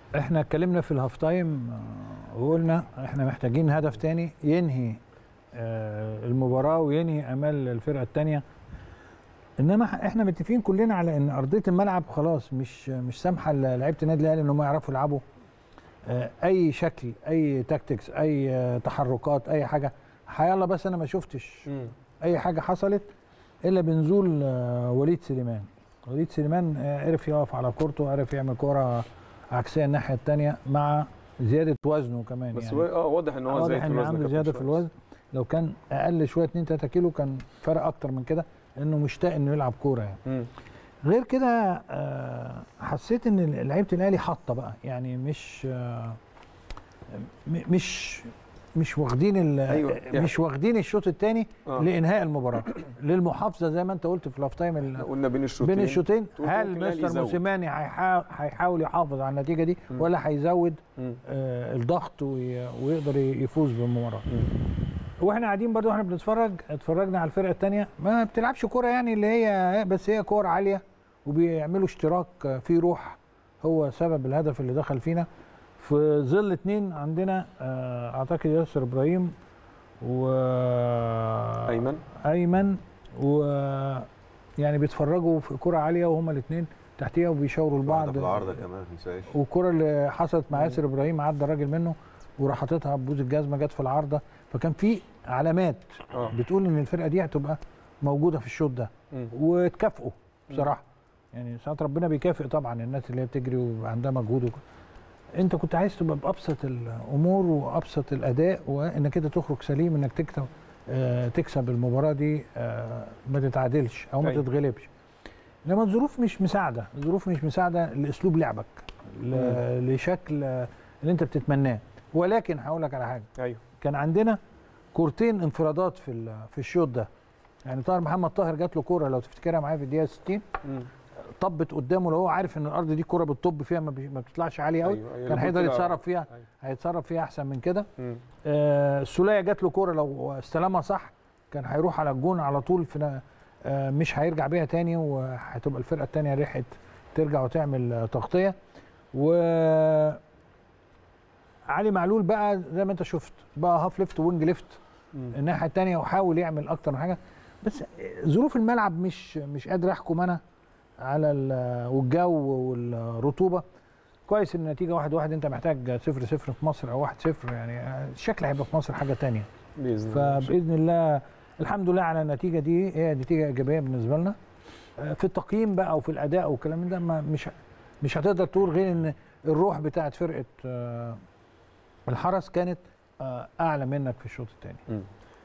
احنا اتكلمنا في الهاف تايم آه، وقلنا احنا محتاجين هدف تاني ينهي آه، المباراه وينهي امال الفرقه الثانيه انما احنا متفقين كلنا على ان ارضيه الملعب خلاص مش مش سامحه لعيبه النادي الاهلي ان هم يعرفوا يلعبوا آه، اي شكل اي تاكتكس اي آه، تحركات اي حاجه حيالله بس انا ما شفتش اي حاجه حصلت الا بنزول آه، وليد سليمان وليد سليمان آه، عرف يقف على كورته عرف يعمل كوره عكسيه الناحيه الثانيه مع زياده وزنه كمان بس يعني هو اه واضح ان هو واضح زايد في ان الوزن عنده كابتن زياده في شوية. الوزن لو كان اقل شويه 2 3 كيلو كان فرق اكتر من كده انه مشتاق انه يلعب كوره يعني مم. غير كده آه، حسيت ان لعيبه الاهلي حاطه بقى يعني مش آه، م- مش مش واخدين ال- أيوة، يعني- مش واخدين الشوط الثاني آه. لانهاء المباراه للمحافظه زي ما انت قلت في الاوف تايم ال- قلنا بين الشوطين بين الشوطين تقول هل ممكن الأهلي مستر يزود. موسيماني هيحا- هيحاول يحافظ على النتيجه دي مم. ولا هيزود مم. آه، الضغط وي- ويقدر يفوز بالمباراه مم. واحنا قاعدين برضو احنا بنتفرج اتفرجنا على الفرقه الثانيه ما بتلعبش كوره يعني اللي هي بس هي كوره عاليه وبيعملوا اشتراك في روح هو سبب الهدف اللي دخل فينا في ظل اتنين عندنا آه، اعتقد ياسر ابراهيم و ايمن ايمن و يعني بيتفرجوا في كوره عاليه وهما الاثنين تحتيها وبيشاوروا واحدة لبعض في العارضه كمان ما تنساش والكره اللي حصلت مع ياسر ابراهيم عدى الراجل منه وراح حاططها ببوز الجزمه جت في العارضه فكان في علامات اه بتقول ان الفرقه دي هتبقى موجوده في الشوط ده مم. واتكافئوا بصراحه يعني ساعات ربنا بيكافئ طبعا الناس اللي هي بتجري وعندها مجهود وك... انت كنت عايز تبقى بابسط الامور وابسط الاداء وانك انت تخرج سليم انك تكسب آه تكسب المباراه دي آه ما تتعادلش او ما أيوة. تتغلبش انما الظروف مش مساعده الظروف مش مساعده لاسلوب لعبك ل... لشكل آه، اللي انت بتتمناه ولكن هقول لك على حاجه ايوه كان عندنا كورتين انفرادات في ال- في الشوط ده يعني طاهر محمد طاهر جات له كوره لو تفتكرها معايا في الدقيقه 60 مم. طبت قدامه لو هو عارف ان الارض دي كوره بتطب فيها ما, بي- ما بتطلعش عاليه قوي أيوة، أيوة، كان أنا هيقدر قلت لها- يتصرف فيها أيوة. هيتصرف فيها احسن من كده مم. آه السوليه جات له كوره لو استلمها صح كان هيروح على الجون على طول في نا- آه مش هيرجع بيها تاني وهتبقى الفرقه التانيه ريحت ترجع وتعمل آه، تغطيه و علي معلول بقى زي ما انت شفت بقى هاف ليفت وينج ليفت مم. الناحيه الثانيه وحاول يعمل اكتر من حاجه بس ظروف الملعب مش مش قادر احكم انا على ال- والجو والرطوبه كويس ان النتيجه واحد واحد انت محتاج صفر صفر في مصر او واحد صفر يعني الشكل هيبقى في مصر حاجه تانية باذن الله فباذن الله الحمد لله على النتيجه دي هي نتيجه ايجابيه بالنسبه لنا آه، في التقييم بقى وفي الاداء والكلام من ده ما مش مش هتقدر تقول غير ان الروح بتاعت فرقه آه، الحرس كانت آه، اعلى منك في الشوط الثاني مم.